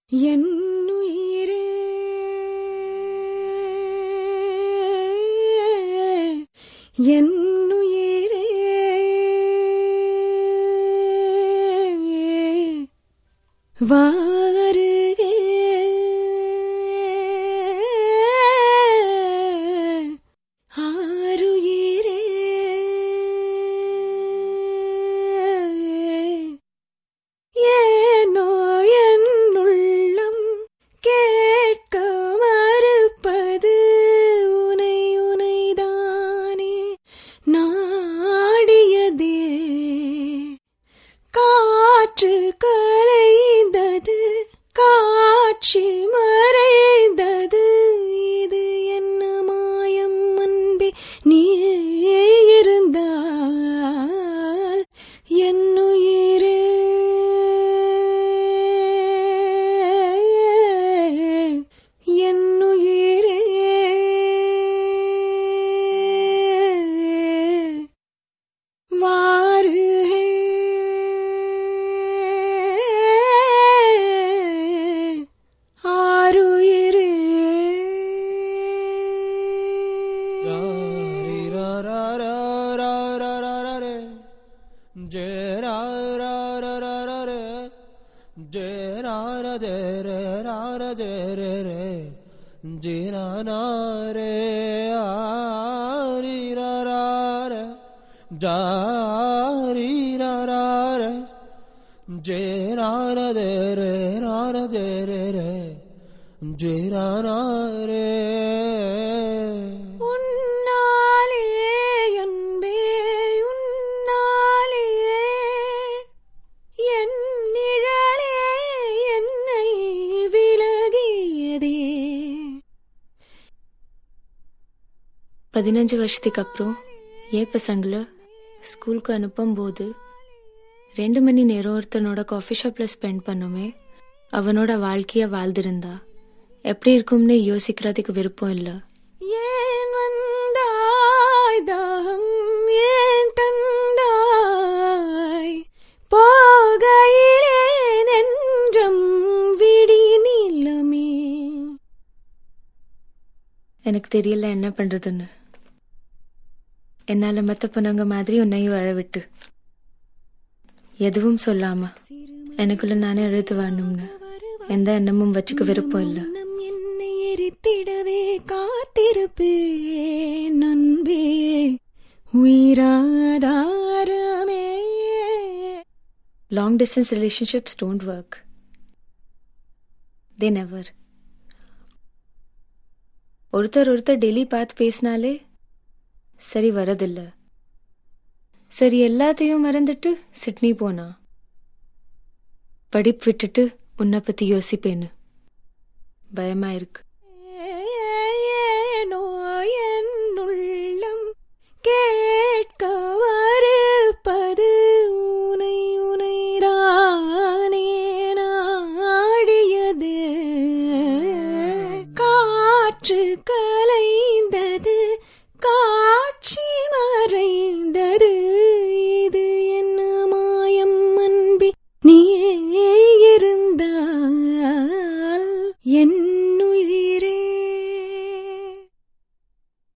என்னுயிரே என்னுயிரே வாருகே ஆருயிரே ஏனோ என்னுள்ளம் கேட்க மறுப்பது உனை உனைதானே நாடியதே காற்று கரைந்தது காட்சி மறைந்தது இது என்ன மாயம் அன்பே நீ இருந்தால் என்னுயிரே என்னுயிரே வாருகே ஆருயிரே உன்னாலே அன்பே உன்னாலே என் நிழலே என்னை விலகியதே பதினஞ்சு வருஷத்துக்கு அப்புறம் ஏன் பசங்களை ஸ்கூலுக்கு அனுப்பும்போது ரெண்டு மணி நேரம் ஒருத்தனோட காஃபி ஷாப்பில் ஸ்பெண்ட் பண்ணுமே அவனோட வாழ்க்கைய வாழ்ந்திருந்தா எப்படி இருக்கும்னு யோசிக்கிறதுக்கு விருப்பம் இல்லை ஏன் வந்தாய் தாகம் ஏன் தந்தாய் போகையிலே நெஞ்சம் விடி நீளமே எனக்கு தெரியல என்ன பண்றதுன்னு என்னால மத்த பொண்ணுங்க மாதிரி உன்னையும் வாழ விட்டு எதுவும் சொல்லாம எனக்குள்ள நானே எழுத்து வரணும்னு எந்த எண்ணமும் வச்சுக்க விருப்பம் இல்லை நம் என்னை எரித்திடவே காத்திருப்பேன் நண்பே உயிராதாரமே long distance relationships don't work they never ஒருத்தர் ஒருத்தர் டெய்லி பார்த்து பேசினாலே சரி வரதில்ல சரி எல்லாத்தையும் மறந்துட்டு சிட்னி போனா படிப்பு விட்டுட்டு உன்னை பத்தி யோசிப்பேன்னு பயமா இருக்கு